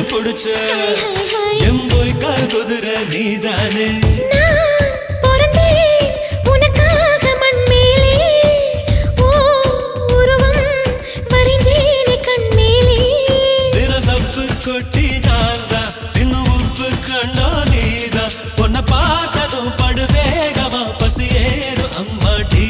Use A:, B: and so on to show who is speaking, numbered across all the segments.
A: பிடிச்ச எம்போய் கால் குதிரை நீதானே
B: நான் பிறந்தேன் உனக்காக மண்மேலே ஓ உருவம் வரைஞ்சேனே கண்மேலே
A: தின சப்பு கொட்டி நான் தான் தின்னு உப்பு கண்டா நீதான் உன்னை பார்த்ததும் படு வேகமா பசி ஏறும் அம்மாடி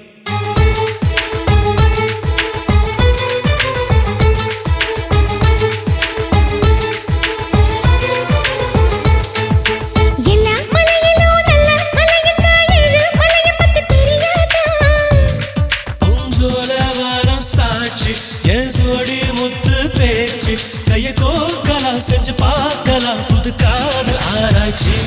B: எல்லா மலையிலும் நல்ல மலையன்னா ஏழு மலையை பத்தி தெரியாதா
A: பூஞ்சோல வாரம் சாட்சி என் சோடி முத்து பேச்சு கைய கோக்கலாம் செஞ்சு பார்க்கலாம் புது காதல் ஆராய்ச்சி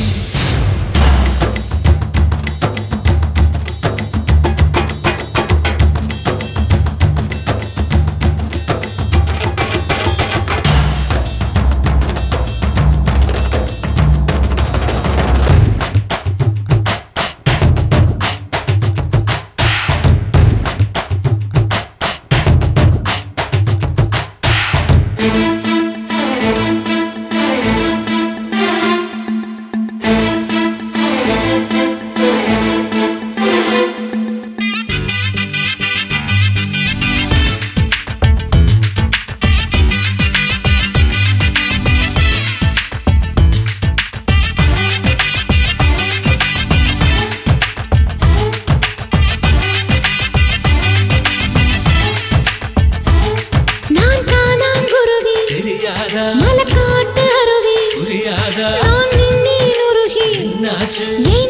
B: நான் காணாங்குருவி
A: தெரியாதா
B: மலைக்காட்டு அருவி
A: புரியாதா
B: நான் நின்னேன் உருகி
A: என்னாச்சு
B: ஏ